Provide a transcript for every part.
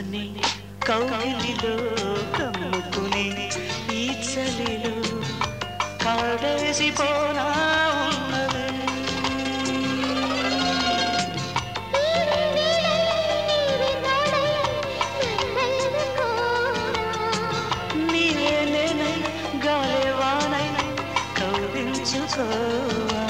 కసుమని కౌగిలిలో కమ్ముకుని ఈ చలిలో కాడేసి పోనా ఉన్నది నీవే నేనై గాలే వానై కౌగించుకోవా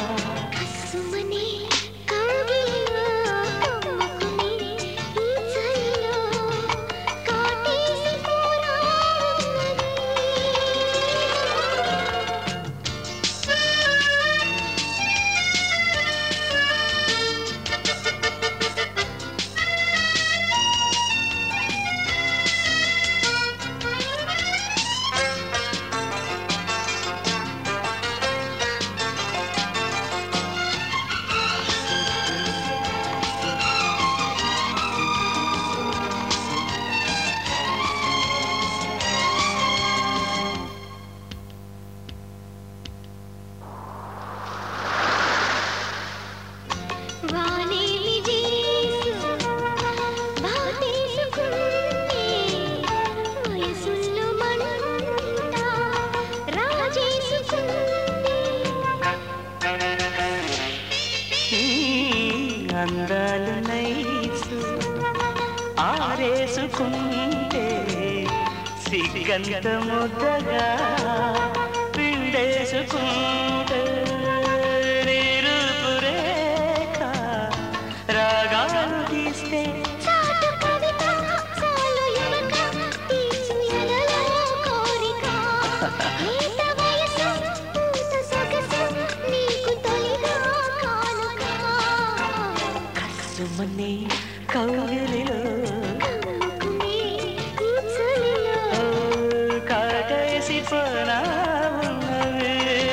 అందాలు నైసు ఆరేసుకుంటే సిగ్గంత ముద్దగా పిండేసుకుంటే నీరూపు రేఖ రాగాలు తీస్తే కసుమని కౌగిలిలో ఓ కాటేసి పోనా ఉన్నది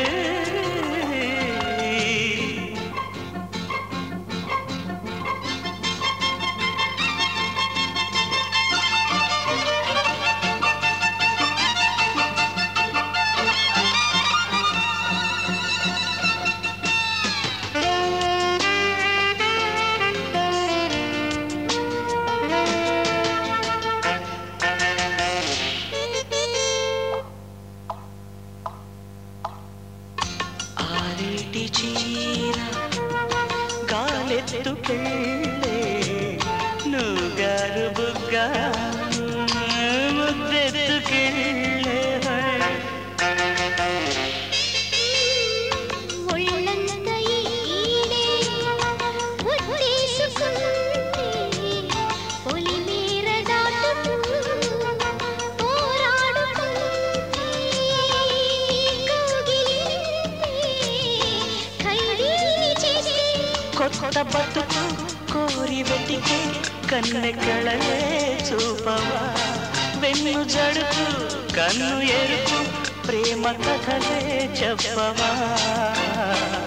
ఆరేటి చీర గాలెత్తుకెళ్ళే నుగారు బుగ్గ ముద్దెత్తుకెళ్ళే కొత్త బతుకు కోరి వెతికి కన్నెక్కళలే చూపవా వెన్ను జడుకు కన్ను ఎరుపు ప్రేమ కథలే చెప్పవా